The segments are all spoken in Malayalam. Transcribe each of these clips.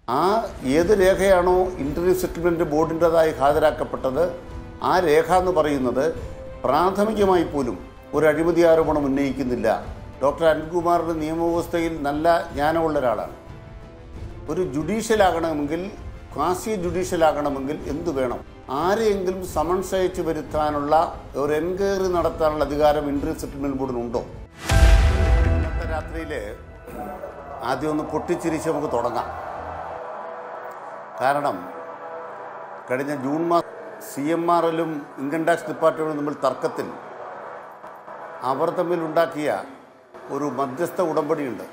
ആ ഏത് രേഖയാണോ ഇൻ്റർവ്യൂ സെറ്റിൽമെൻറ്റ് ബോർഡിൻ്റെതായി ഹാജരാക്കപ്പെട്ടത് ആ രേഖ എന്ന് പറയുന്നത് പ്രാഥമികമായി പോലും ഒരു അഴിമതി ആരോപണം ഉന്നയിക്കുന്നില്ല ഡോക്ടർ അനിൽകുമാറിൻ്റെ നിയമവ്യവസ്ഥയിൽ നല്ല ജ്ഞാനമുള്ള ഒരാളാണ് ഒരു ജുഡീഷ്യലാകണമെങ്കിൽ ക്വാസി ജുഡീഷ്യലാകണമെങ്കിൽ എന്തു വേണം ആരെയെങ്കിലും സമൻസ് അയച്ചു വരുത്താനുള്ള ഒരു എൻക്വയറി നടത്താനുള്ള അധികാരം ഇൻ്റർവ്യൂ സെറ്റിൽമെൻറ്റ് ബോർഡിനുണ്ടോ ഇന്നത്തെ രാത്രിയിൽ ആദ്യം ഒന്ന് പൊട്ടിച്ചിരിച്ച് നമുക്ക് തുടങ്ങാം കാരണം കഴിഞ്ഞ ജൂൺ മാസം സി എം ആർ എല്ലും ഇൻകം ടാക്സ് ഡിപ്പാർട്ട്മെൻറ്റും തമ്മിൽ തർക്കത്തിൽ അവർ തമ്മിൽ ഉണ്ടാക്കിയ ഒരു മധ്യസ്ഥ ഉടമ്പടിയുണ്ട്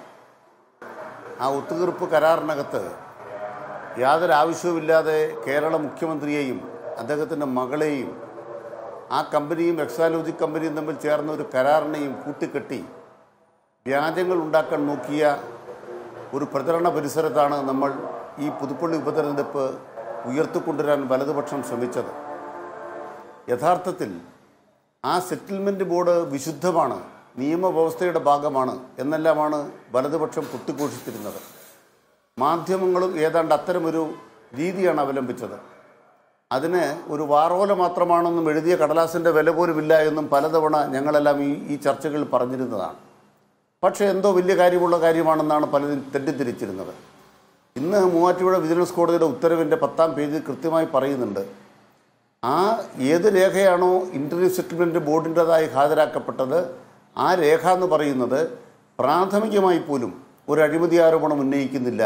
ആ ഒത്തുതീർപ്പ് കരാറിനകത്ത് യാതൊരു ആവശ്യവുമില്ലാതെ കേരള മുഖ്യമന്ത്രിയെയും അദ്ദേഹത്തിൻ്റെ മകളെയും ആ കമ്പനിയും എക്സാലോജി കമ്പനിയും തമ്മിൽ ചേർന്ന ഒരു കരാറിനെയും കൂട്ടിക്കെട്ടി വ്യാജങ്ങൾ ഉണ്ടാക്കാൻ നോക്കിയ ഒരു പ്രചരണ പരിസരത്താണ് നമ്മൾ ഈ പുതുപ്പള്ളി ഉപതെരഞ്ഞെടുപ്പ് ഉയർത്തിക്കൊണ്ടുവരാൻ വലതുപക്ഷം ശ്രമിച്ചത് യഥാർത്ഥത്തിൽ ആ സെറ്റിൽമെൻറ്റ് ബോർഡ് വിശുദ്ധമാണ് നിയമവ്യവസ്ഥയുടെ ഭാഗമാണ് എന്നെല്ലാമാണ് വലതുപക്ഷം കുത്തിഘോഷിച്ചിരുന്നത് മാധ്യമങ്ങളും ഏതാണ്ട് അത്തരമൊരു രീതിയാണ് അവലംബിച്ചത് അതിന് ഒരു വാറോല മാത്രമാണെന്നും എഴുതിയ കടലാസിൻ്റെ വില പോലുമില്ല എന്നും പലതവണ ഞങ്ങളെല്ലാം ഈ ഈ ചർച്ചകളിൽ പറഞ്ഞിരുന്നതാണ് പക്ഷേ എന്തോ വലിയ കാര്യമുള്ള കാര്യമാണെന്നാണ് പലരും തെറ്റിദ്ധരിച്ചിരുന്നത് ഇന്ന് മൂവാറ്റുപുഴ വിജിലൻസ് കോടതിയുടെ ഉത്തരവിൻ്റെ പത്താം പേജിൽ കൃത്യമായി പറയുന്നുണ്ട് ആ ഏത് രേഖയാണോ ഇൻ്റർവ്യൂ സെറ്റിൽമെൻറ്റ് ബോർഡിൻ്റെതായി ഹാജരാക്കപ്പെട്ടത് ആ രേഖ എന്ന് പറയുന്നത് പ്രാഥമികമായി പോലും ഒരു അഴിമതി ആരോപണം ഉന്നയിക്കുന്നില്ല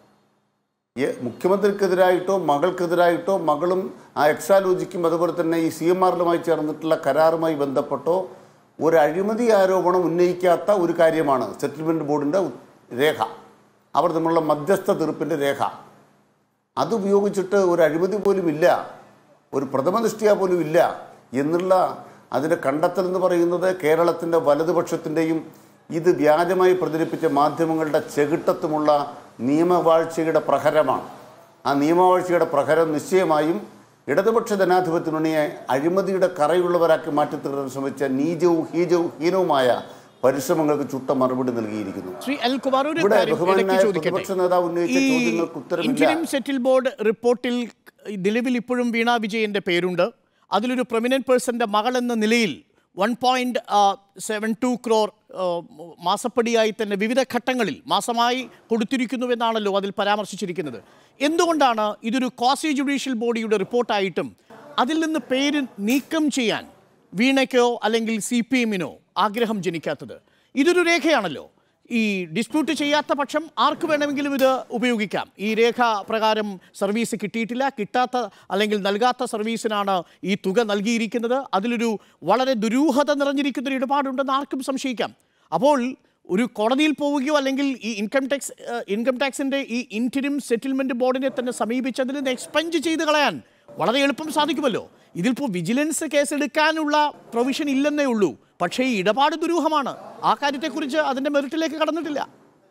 ഏ- മുഖ്യമന്ത്രിക്കെതിരായിട്ടോ മകൾക്കെതിരായിട്ടോ മകളും ആ എക്സാലോജിക്കും അതുപോലെ തന്നെ ഈ സി എം ആറിലുമായി ചേർന്നിട്ടുള്ള കരാറുമായി ബന്ധപ്പെട്ടോ ഒരു അഴിമതി ആരോപണം ഉന്നയിക്കാത്ത ഒരു കാര്യമാണ് സെറ്റിൽമെൻറ്റ് ബോർഡിൻ്റെ ഉ- രേഖ അവർ തമ്മിലുള്ള മധ്യസ്ഥ തീർപ്പിൻ്റെ രേഖ അതുപയോഗിച്ചിട്ട് ഒരു അഴിമതി പോലും ഇല്ല ഒരു പ്രഥമ ദൃഷ്ടിയ പോലും ഇല്ല എന്നുള്ള അതിൻ്റെ കണ്ടെത്തൽ എന്ന് പറയുന്നത് കേരളത്തിൻ്റെ വലതുപക്ഷത്തിൻ്റെയും ഇത് വ്യാജമായി പ്രചരിപ്പിച്ച മാധ്യമങ്ങളുടെ ചെകിട്ടത്തുമുള്ള നിയമവാഴ്ചയുടെ പ്രഹരമാണ് ആ നിയമവാഴ്ചയുടെ പ്രഹരം നിശ്ചയമായും ഇടതുപക്ഷ ജനാധിപത്യ മുന്നണിയെ അഴിമതിയുടെ കറയുള്ളവരാക്കി മാറ്റിത്തീർക്കാൻ ശ്രമിച്ച നീചവും ഹീജവും ഹീനവുമായ പരിശ്രമങ്ങൾക്ക് ചുട്ട മറുപടി നൽകിയിരിക്കുന്നു ശ്രീ അനിൽകുമാർ ഒരു ഇവിടെ കാര്യം ബഹുമാനായ ഇടയ്ക്ക് ചോദിക്കട്ടെ പ്രതിപക്ഷ നേതാവ് ഉന്നയിച്ച ഈ ചോദ്യങ്ങൾക്ക് ഉത്തരമില്ല. ഇന്ത്യൻ സെറ്റിൽ ബോർഡ് റിപ്പോർട്ടിൽ നിലവിൽ ഇപ്പോഴും വീണ വിജയന്റെ പേരുണ്ട് അതിലൊരു പ്രൊമിനന്റ് പേഴ്സന്റെ മകൾ എന്ന നിലയിൽ one point seven two crore മാസപ്പടിയായി തന്നെ വിവിധ ഘട്ടങ്ങളിൽ മാസമായി കൊടുത്തിരിക്കുന്നുവെന്നാണല്ലോ അതിൽ പരാമർശിച്ചിരിക്കുന്നത് എന്തുകൊണ്ടാണ് ഇതൊരു ക്വാസി ജുഡീഷ്യൽ ബോഡിയുടെ റിപ്പോർട്ടായിട്ടും അതിൽ നിന്ന് പേര് നീക്കം ചെയ്യാൻ വീണയ്ക്കോ അല്ലെങ്കിൽ സി പി എമ്മിനോ ആഗ്രഹം ജനിക്കാത്തത് ഇതൊരു രേഖയാണല്ലോ ഈ ഡിസ്പ്യൂട്ട് ചെയ്യാത്ത പക്ഷം ആർക്ക് വേണമെങ്കിലും ഇത് ഉപയോഗിക്കാം ഈ രേഖ പ്രകാരം സർവീസ് കിട്ടിയിട്ടില്ല കിട്ടാത്ത അല്ലെങ്കിൽ നൽകാത്ത സർവീസിനാണ് ഈ തുക നൽകിയിരിക്കുന്നത് അതിലൊരു വളരെ ദുരൂഹത നിറഞ്ഞിരിക്കുന്ന ഒരു ഇടപാടുണ്ടെന്ന് ആർക്കും സംശയിക്കാം അപ്പോൾ ഒരു കോടതിയിൽ പോവുകയോ അല്ലെങ്കിൽ ഈ ഇൻകം ടാക്സ് ഇൻകം ടാക്സിൻ്റെ ഈ ഇൻറ്റിരിം സെറ്റിൽമെൻറ്റ് ബോർഡിനെ തന്നെ സമീപിച്ച് അതിൽ നിന്ന് എക്സ്പെൻഡ് ചെയ്ത് കളയാൻ വളരെ എളുപ്പം സാധിക്കുമല്ലോ ഇതിലിപ്പോൾ വിജിലൻസ് കേസെടുക്കാനുള്ള പ്രൊവിഷൻ ഇല്ലെന്നേ ഉള്ളൂ പക്ഷേ ഈ ഇടപാട് ദുരൂഹമാണ് ആ കാര്യത്തെക്കുറിച്ച് അതിൻ്റെ മെറിറ്റിലേക്ക് കടന്നിട്ടില്ല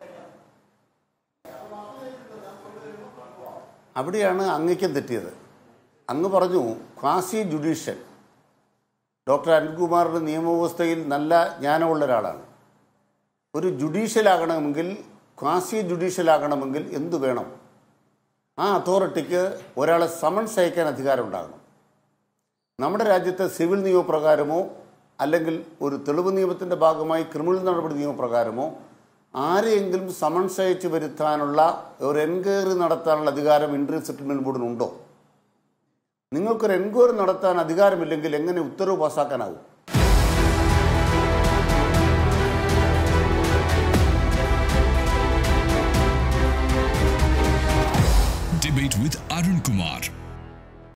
അവിടെയാണ് അങ്ങയ്ക്കും തെറ്റിയത് അങ്ങ് പറഞ്ഞു ക്വാസി ജുഡീഷ്യൽ ഡോക്ടർ അനിൽകുമാറിൻ്റെ നിയമവ്യവസ്ഥയിൽ നല്ല ജ്ഞാനമുള്ള ഒരാളാണ് ഒരു ജുഡീഷ്യലാകണമെങ്കിൽ ക്വാസി ജുഡീഷ്യലാകണമെങ്കിൽ എന്തു വേണം ആ അതോറിറ്റിക്ക് ഒരാളെ സമൻസ് അയക്കാൻ അധികാരം ഉണ്ടാകണം നമ്മുടെ രാജ്യത്തെ സിവിൽ നിയമപ്രകാരമോ അല്ലെങ്കിൽ ഒരു തെളിവ് നിയമത്തിൻ്റെ ഭാഗമായി ക്രിമിനൽ നടപടി നിയമപ്രകാരമോ ആരെയെങ്കിലും സമൻസ് അയച്ച് വരുത്താനുള്ള ഒരു എൻക്വയറി നടത്താനുള്ള അധികാരം ഇൻട്രീം സെറ്റിൽമെൻറ്റ് ബോർഡിനുണ്ടോ നിങ്ങൾക്കൊരു എൻക്വയറി നടത്താൻ അധികാരമില്ലെങ്കിൽ എങ്ങനെ ഉത്തരവ് പാസ്സാക്കാനാവും